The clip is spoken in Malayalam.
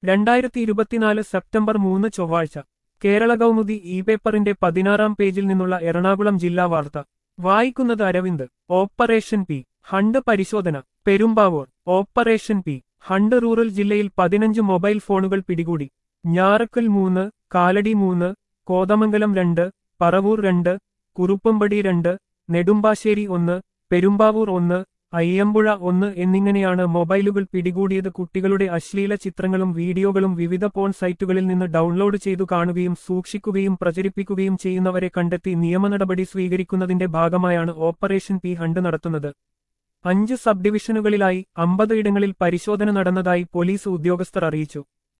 രണ്ടായിരത്തി ഇരുപത്തിനാല് സെപ്റ്റംബർ മൂന്ന് ചൊവ്വാഴ്ച കേരള കൗമുദി ഇ പേപ്പറിന്റെ പതിനാറാം പേജിൽ നിന്നുള്ള എറണാകുളം ജില്ലാ വാർത്ത വായിക്കുന്നത് അരവിന്ദ് ഓപ്പറേഷൻ പി ഹണ്ട് പരിശോധന Perumbavoor operation P hunt rural ജില്ലയിൽ പതിനഞ്ച് മൊബൈൽ ഫോണുകൾ പിടികൂടി ഞാറക്കൽ മൂന്ന് കാലടി മൂന്ന് കോതമംഗലം രണ്ട് പറവൂർ രണ്ട് കുറുപ്പമ്പടി രണ്ട് നെടുമ്പാശ്ശേരി ഒന്ന് പെരുമ്പാവൂർ ഒന്ന് അയ്യമ്പുഴ ഒന്ന് എന്നിങ്ങനെയാണ് മൊബൈലുകൾ പിടികൂടിയത് കുട്ടികളുടെ അശ്ലീല ചിത്രങ്ങളും വീഡിയോകളും വിവിധ പോൺ സൈറ്റുകളിൽ നിന്ന് ഡൗൺലോഡ് ചെയ്തു കാണുകയും സൂക്ഷിക്കുകയും പ്രചരിപ്പിക്കുകയും ചെയ്യുന്നവരെ കണ്ടെത്തി നിയമനടപടി സ്വീകരിക്കുന്നതിന്റെ ഭാഗമായാണ് ഓപ്പറേഷൻ പി ഹണ്ട് നടത്തുന്നത് അഞ്ച് സബ് ഡിവിഷനുകളിലായി അമ്പത് ഇടങ്ങളിൽ പരിശോധന നടന്നതായി പോലീസ് ഉദ്യോഗസ്ഥർ അറിയിച്ചു